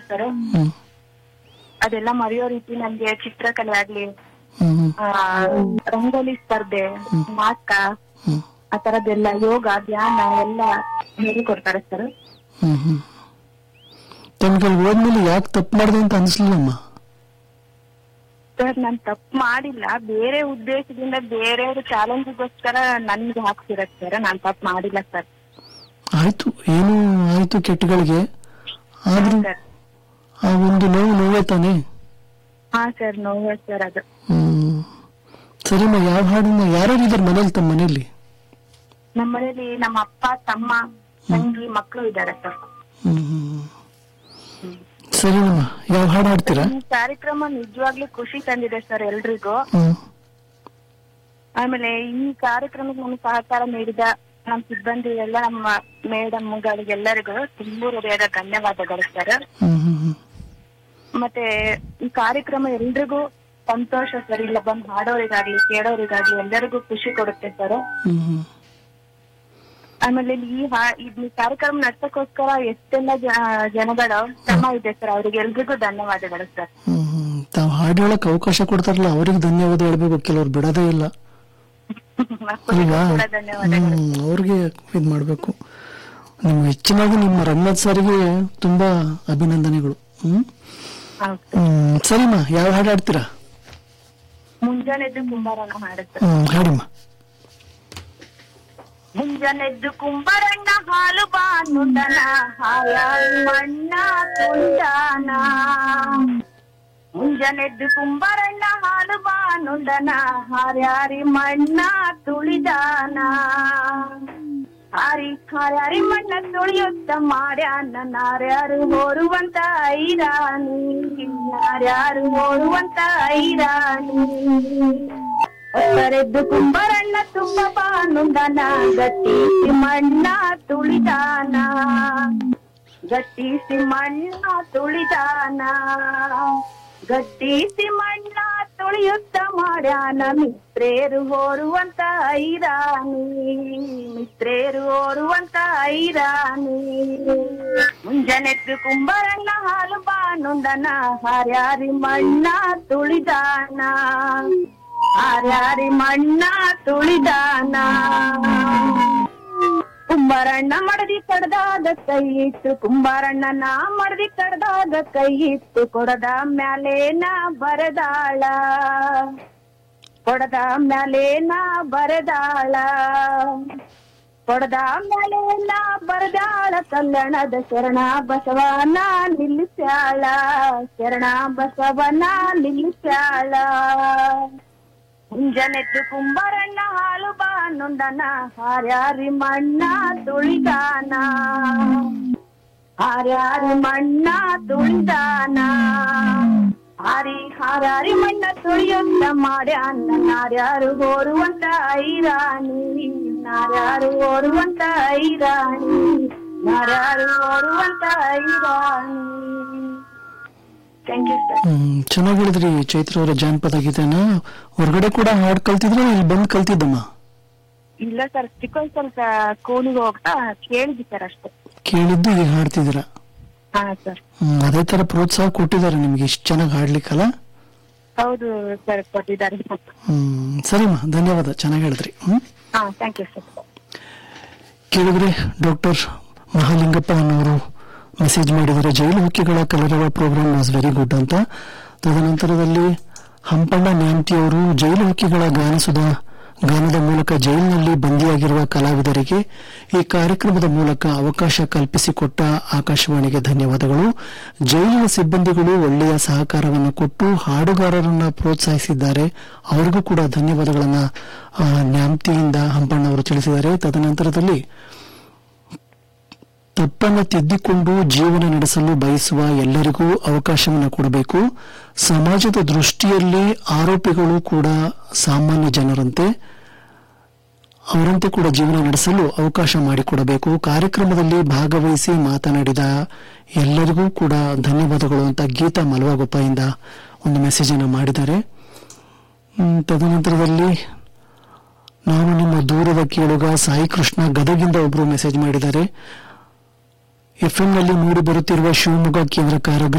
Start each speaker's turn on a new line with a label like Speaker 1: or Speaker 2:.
Speaker 1: Sir
Speaker 2: ಹ್ಮ್
Speaker 1: ಅದೆಲ್ಲ ಮರೆಯೋ ರೀತಿ ನಮ್ಗೆ ಚಿತ್ರಕಲೆ ಆಗ್ಲಿ
Speaker 2: ಹ್ಮ್ ಹ್ಮ್
Speaker 1: ಆ, ರಂಗೋಲಿ ಸ್ಪರ್ಧೆ ನಾಟಕ
Speaker 2: ಹ್ಮ್
Speaker 1: ಆ ತರದ್ದೆಲ್ಲ ಯೋಗ ಧ್ಯಾನ ಎಲ್ಲ ಹೇಳಿಕೊಡ್ತಾರೆ ಸರ್
Speaker 2: ಹ್ಮ್ ಹ್ಮ್ ತಮ್ಗೆ ಅಲ್ಲಿ ಹೋದ್ಮೇಲೆ ಯಾಕೆ ತಪ್ಪು ಮಾಡಿದೆ ಅಂತ ಅನ್ಸ್ಲಿಲ್ಲಮ್ಮ
Speaker 1: ಸರ್ ನಾನ್ ತಪ್ಪು ಮಾಡಿಲ್ಲ ಬೇರೆ ಉದ್ದೇಶದಿಂದ ಬೇರೆಯವ್ರ ಚಾಲೆಂಜ್ಗೋಸ್ಕರ ನನ್ಗೆ ಹಾಕ್ತಿರತ್ ಸರ್ ನಾನ್ ತಪ್ಪು ಮಾಡಿಲ್ಲ ಸರ್
Speaker 2: ಆಯ್ತು ಏನು ಆಯ್ತು ಕೆಟ್ಟಗಳಿಗೆ ಆದ್ರೂ
Speaker 1: ಸರ್
Speaker 2: ಆ ಒಂದು ನೋವು ನೋವೇ ತಾನೆ
Speaker 1: ಹಾ ಸರ್ ನೋವು ಸರ್ ಅದು
Speaker 2: ಹ್ಮ್ ಸರಿಮ್ಮ ಯಾವ ಹಾಡನ್ನ ಯಾರ್ಯಾರು ಇದಾರೆ ಮನೇಲಿ ತಮ್ಮ ಮನೇಲಿ
Speaker 1: ನಮ್ಮ ಮನೇಲಿ ನಮ್ಮ ಅಪ್ಪ ತಮ್ಮ ತಂಗಿ ಮಕ್ಕಳು ಇದ್ದಾರೆ ಸರ್
Speaker 2: ಹ್ಮ್ ಹ್ಮ್. ಸರಿನಮ್ಮ ಯಾವ ಹಾಡು ಹಾಡ್ತೀರಾ
Speaker 1: ಈ ಕಾರ್ಯಕ್ರಮ ನಿಜವಾಗ್ಲೂ ಖುಷಿ ತಂದಿದೆ ಸರ್ ಎಲ್ರಿಗೂ
Speaker 2: ಹ್ಮ್
Speaker 1: ಆಮೇಲೆ ಈ ಕಾರ್ಯಕ್ರಮಕ್ಕೆ ನಮ್ಗೆ ಸಹಕಾರ ನೀಡಿದ ನಮ್ಮ ಸಿಬ್ಬಂದಿ ಎಲ್ಲ ನಮ್ಮ ಮೇಡಮ್ಗಳಿಗೆಲ್ಲರಿಗೂ ತುಂಬು ಹೃದಯದ ಧನ್ಯವಾದಗಳು ಸರ್
Speaker 2: ಹ್ಮ್ ಹ್ಮ್ ಹ್ಮ್
Speaker 1: ಮತ್ತೆ ಈ ಕಾರ್ಯಕ್ರಮ ಎಲ್ರಿಗೂ ಸಂತೋಷ ಸರ್ ಇಲ್ಲ ಬಂದು ಹಾಡೋರಿಗಾಗ್ಲಿ ಕೇಳೋರಿಗಾಗ್ಲಿ ಎಲ್ಲರಿಗೂ ಖುಷಿ ಕೊಡುತ್ತೆ ಸರ್
Speaker 2: ಹ್ಮ್ ಹ್ಮ್
Speaker 1: ಆಮೇಲೆ ಇಲ್ಲಿ ಈ ಹಾ ಈ ಕಾರ್ಯಕ್ರಮ ನಡ್ಸಕ್ಕೋಸ್ಕರ ಎಷ್ಟೆಲ್ಲ ಜ- ಜನಗಳ ಶ್ರಮ ಇದೆ ಸರ್ ಅವ್ರಿಗೆ ಎಲ್ರಿಗೂ ಧನ್ಯವಾದಗಳು ಸರ್
Speaker 2: ಹ್ಮ್ ಹ್ಮ್ ತಾವು ಹಾಡು ಹೇಳಕ್ ಅವಕಾಶ ಕೊಡ್ತಾರಲ್ಲ ಅವ್ರಿಗೆ ಧನ್ಯವಾದ ಹೇಳ್ಬೇಕು ಕೆಲವ್ರು ಬಿಡೋದೇ ಇಲ್ಲ ಅಲ್ವಾ
Speaker 1: ಕೂಡ ಧನ್ಯವಾದಗಳು
Speaker 2: ಹ್ಮ್ ಅವ್ರಿಗೆ ಇದ್ ಮಾಡ್ಬೇಕು ನಿಮ್ಗೆ ಹೆಚ್ಚಿನಾಗಿ ನಿಮ್ಮ ರಂಗನಾಥ್ ಸರ್ಗೆ ತುಂಬಾ ಅಭಿನಂದನೆಗಳು ಹ್ಮ್
Speaker 1: ಹೌದು
Speaker 2: ಹ್ಮ್ ಸರಿಮ್ಮ ಯಾವ ಹಾಡು ಹಾಡ್ತೀರಾ
Speaker 1: ಮುಂಜಾನೆದ್ದು ಕುಂಬಾರನ ಹಾಡುತ್ತೆ
Speaker 2: ಹ್ಮ್ ಹಾಡಿಮ್ಮ
Speaker 1: ಮುಂಜಾನೆದ್ದು ಕುಂಬರಣ್ಣ ಹಾಲು ಬಾನುಂಡನ ಹಾಯಾಳು ಮಣ್ಣ ತುಂಡಾನ ಮುಂಜಾನೆದ್ದು ಕುಂಬರಣ್ಣ ಹಾಲು ಬಾನುಂಡನ ಹಾರ್ಯಾರಿ ಮಣ್ಣ ತುಳಿದಾನ ಹಾರಿ ಹಾರ್ಯಾರಿ ಮಣ್ಣ ತುಳಿಯುತ್ತ ಮಾಡ್ಯಾನ ನಾರ್ಯಾರು ಹೋರುವಂತ ಐರಾಣಿ ನಾರ್ಯಾರು ಹೋರುವಂತ ಐರಾಣಿ ಒತ್ತರೆದ್ದು ಕುಂಬರಣ್ಣ ತುಂಬ ಬಾನುಂದನ ಗಟ್ಟಿಸಿ ಮಣ್ಣ ತುಳಿದಾನ ಗಟ್ಟಿಸಿ ಮಣ್ಣ ತುಳಿದಾನ ಗಟ್ಟಿಸಿ ಮಣ್ಣ ತುಳಿಯುತ್ತ ಮಾಡ್ಯಾನ ಮಿತ್ರೇರು ಹೋರುವಂತ ಐರಾಣಿ ಮಿತ್ರೇರು ಹೋರುವಂತ ಐರಾಣಿ ಮುಂಜಾನೆದ್ದು ಕುಂಬರಣ್ಣ ಹಾಲು ಬಾನುಂದನ ಹಾರ್ಯಾರಿ ಮಣ್ಣ ತುಳಿದಾನ ಹಾರ್ಯಾರಿ ಮಣ್ಣ ತುಳಿದಾನ ಕುಂಬಾರಣ್ಣ ಮಡದಿ ಕಡ್ದಾಗ ಕೈ ಇಟ್ಟು ಕುಂಬಾರಣ್ಣನ ಮಡದಿ ಕಡ್ದಾಗ ಕೈ ಇಟ್ಟು ಕೊಡದ ಮ್ಯಾಲೇನ ಬರದಾಳ ಕೊಡದ ಮ್ಯಾಲೇನ ಬರದಾಳ ಕೊಡದ ಮ್ಯಾಲೇನ ಬರದಾಳ ಕಲ್ಲಣದ ಶರಣ ಬಸವನ ನಿಲ್ಲಿಸ್ಯಾಳ ಶರಣ ಬಸವನ ನಿಲ್ಲಿಸ್ಯಾಳ ಮುಂಜಾನೆದ್ದು ಕುಂಬಾರಣ್ಣ ಹಾಲು ಬಾನುಂಡನ ಹಾರ್ಯಾರಿ ಮಣ್ಣ ತುಳಿದಾನ ಹಾರ್ಯಾರಿ ಮಣ್ಣ ತುಳಿದಾನ ಹಾರಿ ಹಾರಾರಿ ಮಣ್ಣ ತುಳಿಯುತ್ತ ಮಾಡ್ಯಾನ ನಾರ್ಯಾರು ಹೋರುವಂತ ಐರಾಣಿ ನಾರ್ಯಾರು ಹೋರುವಂತ ಐರಾಣಿ ನಾರ್ಯಾರು ಹೋರುವಂತ ಐರಾಣಿ ಥ್ಯಾಂಕ್ ಯು ಸರ್
Speaker 2: ಹ್ಮ್ ಚೆನ್ನಾಗಿ ಹೇಳಿದ್ರಿ ಚೈತ್ರ ಅವರ ಜಾನಪದ ಗೀತೆನ ಹೊರಗಡೆ ಕೂಡ ಹಾಡ್ ಕಲ್ತಿದ್ರೆ ಇಲ್ಲಿ ಬಂದ್ ಕಲ್ತಿದ್ದಮ್ಮ
Speaker 1: ಇಲ್ಲ ಸರ್ ಚಿಕ್ಕ ವಯಸ್ಸಲ್ಲಿ ಸ್ಕೂಲಿಗೆ ಹೋಗ್ತಾ ಕೇಳಿದ್ವಿ ಸರ್ ಅಷ್ಟೇ
Speaker 2: ಕೇಳಿದ್ದು ಈಗ ಹಾಡ್ತಿದ್ದೀರಾ
Speaker 1: ಹಾ ಸರ್
Speaker 2: ಹ್ಮ್ ಅದೇ ತರ ಪ್ರೋತ್ಸಾಹ ಕೊಟ್ಟಿದ್ದಾರೆ ನಿಮ್ಗೆ ಇಷ್ಟು ಚೆನ್ನಾಗಿ ಹಾಡ್ಲಿಕ್ಕಲ್ಲ
Speaker 1: ಹೌದು ಸರ್ ಕೊಟ್ಟಿದ್ದಾರೆ
Speaker 2: ಹ್ಮ್ ಸರಿಮ್ಮ ಧನ್ಯವಾದ ಚೆನ್ನಾಗಿ ಹೇಳಿದ್ರಿ ಹ್ಮ್
Speaker 1: ಹಾ ಥ್ಯಾಂಕ್ ಯು ಸರ್
Speaker 2: ಕೇಳಿದ್ರೆ ಡಾಕ್ಟರ್ ಮಹಾಲಿಂಗಪ್ಪ ಅನ್ನೋರು ಮೆಸೇಜ್ ಮಾಡಿದರೆ ಜೈಲು ಹಕ್ಕಿಗಳ ಕಲರವ ಪ್ರೋಗ್ರಾಮ್ ವಾಸ್ ವೆರಿ ಗುಡ್ ಅಂತ ತದನಂತರದಲ್ಲಿ ಹಂಪಣ್ಣ ನ್ಯಾಂಟಿ ಅವರು ಜೈಲು ಹಕ್ಕಿಗಳ ಗಾನಸುದ ಗಾನದ ಮೂಲಕ ಜೈಲಿನಲ್ಲಿ ಬಂದಿಯಾಗಿರುವ ಕಲಾವಿದರಿಗೆ ಈ ಕಾರ್ಯಕ್ರಮದ ಮೂಲಕ ಅವಕಾಶ ಕಲ್ಪಿಸಿಕೊಟ್ಟ ಆಕಾಶವಾಣಿಗೆ ಧನ್ಯವಾದಗಳು ಜೈಲಿನ ಸಿಬ್ಬಂದಿಗಳು ಒಳ್ಳೆಯ ಸಹಕಾರವನ್ನು ಕೊಟ್ಟು ಹಾಡುಗಾರರನ್ನ ಪ್ರೋತ್ಸಾಹಿಸಿದ್ದಾರೆ ಅವರಿಗೂ ಕೂಡ ಧನ್ಯವಾದಗಳನ್ನ ಆ, ನ್ಯಾಮ್ತಿಯಿಂದ ಹಂಪಣ್ಣ ಅವರು ತಿಳಿಸಿದ್ದಾರೆ ತದನಂತರದಲ್ಲಿ ತಪ್ಪನ್ನು ತಿದ್ದಿಕೊಂಡು ಜೀವನ ನಡೆಸಲು ಬಯಸುವ ಎಲ್ಲರಿಗೂ ಅವಕಾಶವನ್ನು ಕೊಡಬೇಕು ಸಮಾಜದ ದೃಷ್ಟಿಯಲ್ಲಿ ಆರೋಪಿಗಳು ಕೂಡ ಸಾಮಾನ್ಯ ಜನರಂತೆ ಅವರಂತೆ ಕೂಡ ಜೀವನ ನಡೆಸಲು ಅವಕಾಶ ಮಾಡಿಕೊಡಬೇಕು ಕಾರ್ಯಕ್ರಮದಲ್ಲಿ ಭಾಗವಹಿಸಿ ಮಾತನಾಡಿದ ಎಲ್ಲರಿಗೂ ಕೂಡ ಧನ್ಯವಾದಗಳು ಅಂತ ಗೀತಾ ಮಲವಾಗೊಪ್ಪಯಿಂದ ಒಂದು ಮೆಸೇಜ್ ಅನ್ನು ಮಾಡಿದ್ದಾರೆ ಹ್ಮ್, ತದನಂತರದಲ್ಲಿ ನಾನು ನಿಮ್ಮ ದೂರದ ಕೇಳುಗ ಸಾಯಿ ಕೃಷ್ಣ ಗದಗಿಂದ ಒಬ್ಬರು ಮೆಸೇಜ್ ಮಾಡಿದ್ದಾರೆ ಎಫ್ಎಂ ನಲ್ಲಿ ಮೂಡಿ ಬರುತ್ತಿರುವ ಶಿವಮೊಗ್ಗ ಕೇಂದ್ರ ಕಾರ್ಯ